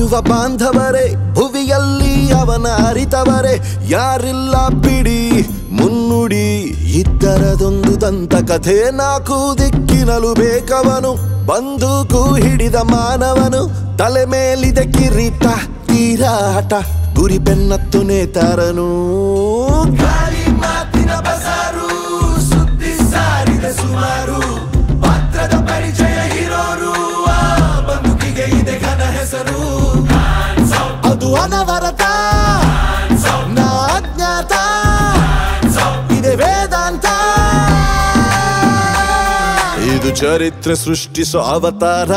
ಕಾದಿರುವ ಬಾಂಧವರೇ ಭುವಿಯಲ್ಲಿ ಅವನ ಅರಿತವರೇ ಯಾರಿಲ್ಲ ಬಿಡಿ ಮುನ್ನುಡಿ ಇದ್ದರದೊಂದು ದಂತ ಕಥೆ ನಾಲ್ಕು ದಿಕ್ಕಿನಲು ಬೇಕವನು ಬಂದೂಕು ಹಿಡಿದ ಮಾನವನು ತಲೆ ಮೇಲಿದೆ ಕಿರೀಟ ತೀರಾಟ ಗುರಿ ಬೆನ್ನತ್ತು ನೇತಾರನು ಗಾಳಿ ಮಾತಿನ ಬಸಾರು ಸುದ್ದಿ ಸಾರಿದ ಸುಮಾರು ಪಾತ್ರದ ಪರಿಚಯ ಇರೋರು ಆ ಬದುಕಿಗೆ ಇದೆ ಘನ ಹೆಸರು ಅದು ಅನವರತ ನಾ ಅಜ್ಞಾತ ಇದೆ ವೇದಾಂತ ಇದು ಚರಿತ್ರೆ ಸೃಷ್ಟಿಸೋ ಅವತಾರ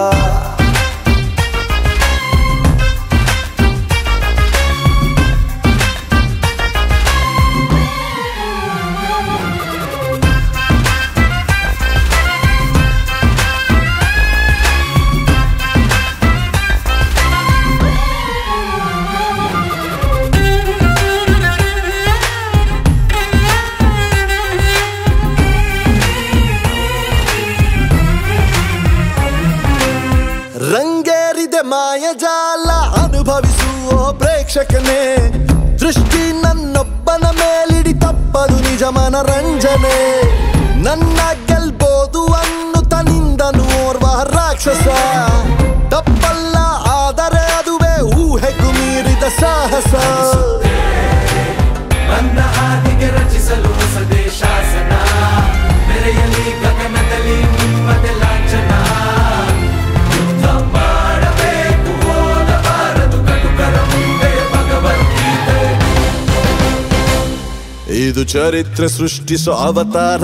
ರಂಗೇರಿದೆ ಮಾಯಜಾಲ ಅನುಭವಿಸುವ ಪ್ರೇಕ್ಷಕನೇ ದೃಷ್ಟಿ ನನ್ನೊಬ್ಬನ ಮೇಲಿಡಿ ತಪ್ಪದು ನಿಜ ಮನರಂಜನೆ ನನ್ನ ಗೆಲ್ಬೋದು ಅನ್ನುತ್ತ ನಿಂದನು ಓರ್ವ ರಾಕ್ಷಸ ತಪ್ಪಲ್ಲ ಆದರೆ ಅದುವೇ ಊಹೆಗೂ ಮೀರಿದ ಸಾಹಸ ಬಂದ ಹಾದಿಗೆ ರಚಿಸಲು ಹೊಸದೇ ಶಾಸನ ಮೆರೆಯಲಿ ಗಗನದಲ್ಲಿ ನಿಮ್ಮದೆ ಲಾಂಛನ ಯುದ್ಧ ಮಾಡಬೇಕು ಓದಬಾರದು ಕಟುಕರ ಮುಂದೆ ಭಗವದ್ಗೀತೆ ಇದು ಚರಿತ್ರೆ ಸೃಷ್ಟಿಸೋ ಅವತಾರ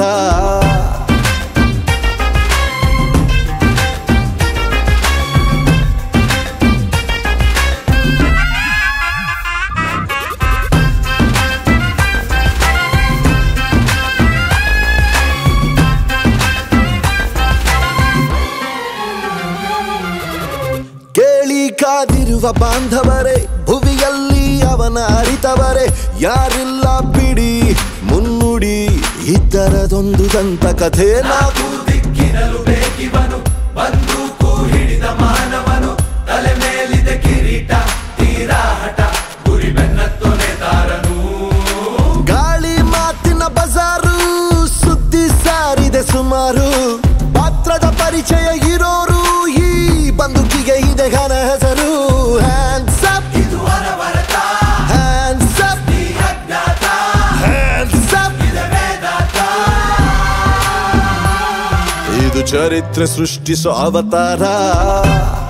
ಕೇಳಿ ಕಾದಿರುವ ಬಾಂಧವರೇ ಭುವಿಯಲ್ಲಿ ಅವನ ಅರಿತವರೇ ಯಾರಿಲ್ಲ ಬಿಡಿ ಮುನ್ನುಡಿ ಇದ್ದರದೊಂದು ದಂತ ಕಥೆ ನಾವು ದಿಕ್ಕಿನಲು ಬೇಕಿವನು ಬಂದೂಕು ಹಿಡಿದ ಮಾನವನು ತಲೆ ಮೇಲಿದೆ ಕಿರೀಟ ತೀರಾ ಹಠ ಗುರಿ ಬೆನ್ನತ್ತು ನೇತಾರನು ಗಾಳಿ ಮಾತಿನ ಬಜಾರು ಸುದ್ದಿ ಸಾರಿದೆ ಸುಮಾರು ಪಾತ್ರದ ಪರಿಚಯ ಇರೋರು ಈ ಬಂದುಕಿಗೆ ಇದೆ ಘನ ಹೆಸರು ಹ್ಯಾಂಡ್ಸ್ ಅಪ್ ಇದು ಅನವರತ ಹ್ಯಾಂಡ್ಸ್ ಅಪ್ ಈ ಅಜ್ಞಾತ ಹ್ಯಾಂಡ್ಸ್ ಅಪ್ ಇದೆ ವೇದಾಂತ ಇದು ಚರಿತ್ರೆ ಸೃಷ್ಟಿಸೋ ಅವತಾರ